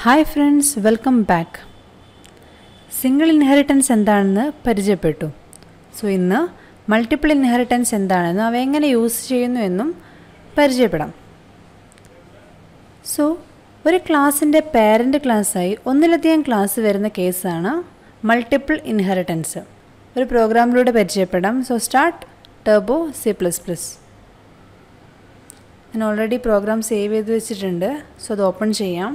hi friends welcome back single inheritance എന്താണെന്ന് പരിചയപ്പെട്ടു so ഇന്ന് മൾട്ടിപ്പിൾ ഇൻഹെറിറ്റൻസ് എന്താണെന്നും അവ എങ്ങനെ യൂസ് ചെയ്യുന്നു എന്നും പരിചയപ്പെടാം സോ ഒരു ക്ലാസ്സിൻ്റെ പാരൻ്റ് ക്ലാസ്സായി ഒന്നിലധികം ക്ലാസ് വരുന്ന കേസാണ് മൾട്ടിപ്പിൾ ഇൻഹെറിറ്റൻസ് ഒരു പ്രോഗ്രാമിലൂടെ പരിചയപ്പെടാം so start turbo C plus plus ഞാൻ ഓൾറെഡി പ്രോഗ്രാം സേവ് ചെയ്ത് വെച്ചിട്ടുണ്ട് സോ അത് ഓപ്പൺ ചെയ്യാം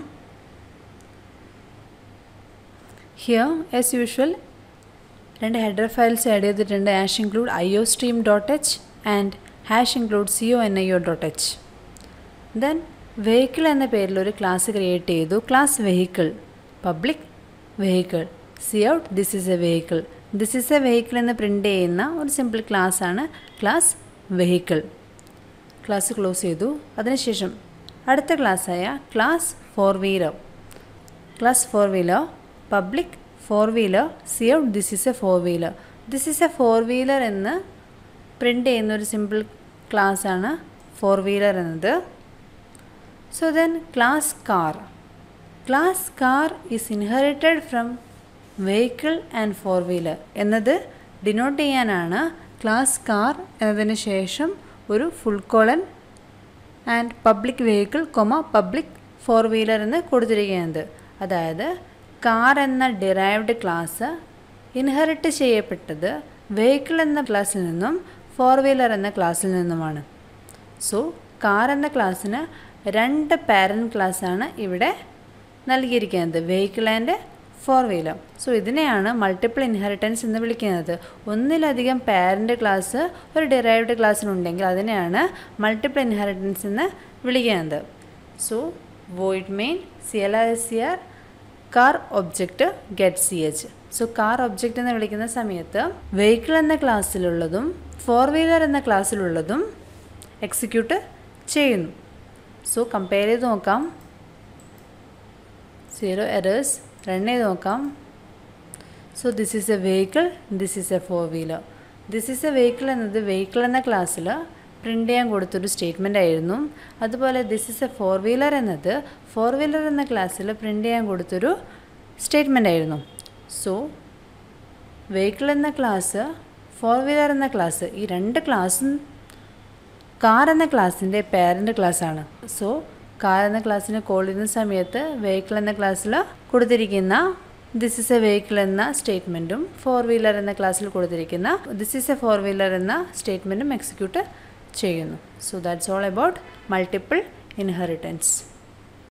ഹിയർ ആസ് യൂഷ്വൽ രണ്ട് ഹെഡർ ഫയൽസ് ആഡ് ചെയ്തിട്ടുണ്ട് hash include I O stream dot H and hash include C O N I O dot H then vehicle എന്ന പേരിൽ ഒരു ക്ലാസ് ക്രിയേറ്റ് ചെയ്തു class vehicle public vehicle C out this is a vehicle this is a vehicle എന്ന് print ചെയ്യുന്ന ഒരു simple class ആണ് class vehicle class close ചെയ്തു അതിനുശേഷം അടുത്ത ക്ലാസ്സായ class four wheeler class four wheeler public four wheeler C out this is a four wheeler this is a four wheeler എന്ന് print ചെയ്യുന്ന ഒരു സിമ്പിൾ ക്ലാസ് ആണ് ഫോർ വീലർ എന്നത് so then class car class car is inherited from vehicle and four wheeler എന്നത് denote ചെയ്യാനാണ് class car എന്നതിന് ശേഷം ഒരു full colon and public vehicle comma public four wheeler എന്ന് കൊടുത്തിരിക്കുന്നത് അതായത് കാർ എന്ന ഡിറൈവ്ഡ് ക്ലാസ് ഇൻഹെറിറ്റ് ചെയ്യപ്പെട്ടത് വെഹിക്കിൾ എന്ന ക്ലാസ്സിൽ നിന്നും ഫോർ വീലർ എന്ന ക്ലാസ്സിൽ നിന്നുമാണ് സോ കാർ എന്ന ക്ലാസ്സിന് രണ്ട് പാരൻറ്റ് ക്ലാസ്സാണ് ഇവിടെ നൽകിയിരിക്കുന്നത് vehicle and four wheeler so ഇതിനെയാണ് മൾട്ടിപ്പിൾ ഇൻഹെറിറ്റൻസ് എന്ന് വിളിക്കുന്നത് ഒന്നിലധികം പാരൻ്റ് ക്ലാസ് ഒരു ഡിറൈവ്ഡ് ക്ലാസ്സിനുണ്ടെങ്കിൽ അതിനെയാണ് മൾട്ടിപ്പിൾ ഇൻഹെറിറ്റൻസ് എന്ന് വിളിക്കുന്നത് so void main C L R C R car object get C H so car object എന്ന് വിളിക്കുന്ന സമയത്ത് വെഹിക്കിൾ എന്ന ക്ലാസ്സിലുള്ളതും ഫോർ വീലർ എന്ന ക്ലാസ്സിലുള്ളതും എക്സിക്യൂട്ട് ചെയ്യുന്നു സോ കമ്പയർ ചെയ്ത് നോക്കാം സീറോ എറേഴ്സ് റൺ ചെയ്ത് നോക്കാം so this is a vehicle this is a four wheeler this is a vehicle എന്നത് വെഹിക്കിൾ എന്ന ക്ലാസ്സിൽ പ്രിൻ്റ് ചെയ്യാൻ കൊടുത്തൊരു സ്റ്റേറ്റ്മെൻ്റ് ആയിരുന്നു അതുപോലെ this is a four wheeler എന്നത് ഫോർ വീലർ എന്ന ക്ലാസ്സിൽ പ്രിൻ്റ് ചെയ്യാൻ കൊടുത്തൊരു സ്റ്റേറ്റ്മെൻ്റ് ആയിരുന്നു സോ വെഹിക്കിൾ എന്ന ക്ലാസ് ഫോർ വീലർ എന്ന ക്ലാസ് ഈ രണ്ട് ക്ലാസ്സും കാർ എന്ന ക്ലാസ്സിൻ്റെ പേരൻ്റ് ക്ലാസ്സാണ് സോ കാർ എന്ന ക്ലാസ്സിനെ കോൾ ചെയ്യുന്ന സമയത്ത് വെഹിക്കിൾ എന്ന ക്ലാസ്സിൽ കൊടുത്തിരിക്കുന്ന ദിസ് ഇസ് എ വെഹിക്കിൾ എന്ന സ്റ്റേറ്റ്മെൻറ്റും ഫോർ വീലർ എന്ന ക്ലാസ്സിൽ കൊടുത്തിരിക്കുന്ന this is a four wheeler എന്ന സ്റ്റേറ്റ്മെൻറ്റും എക്സിക്യൂട്ട് ചെയ്യുന്നു so that's all about multiple inheritance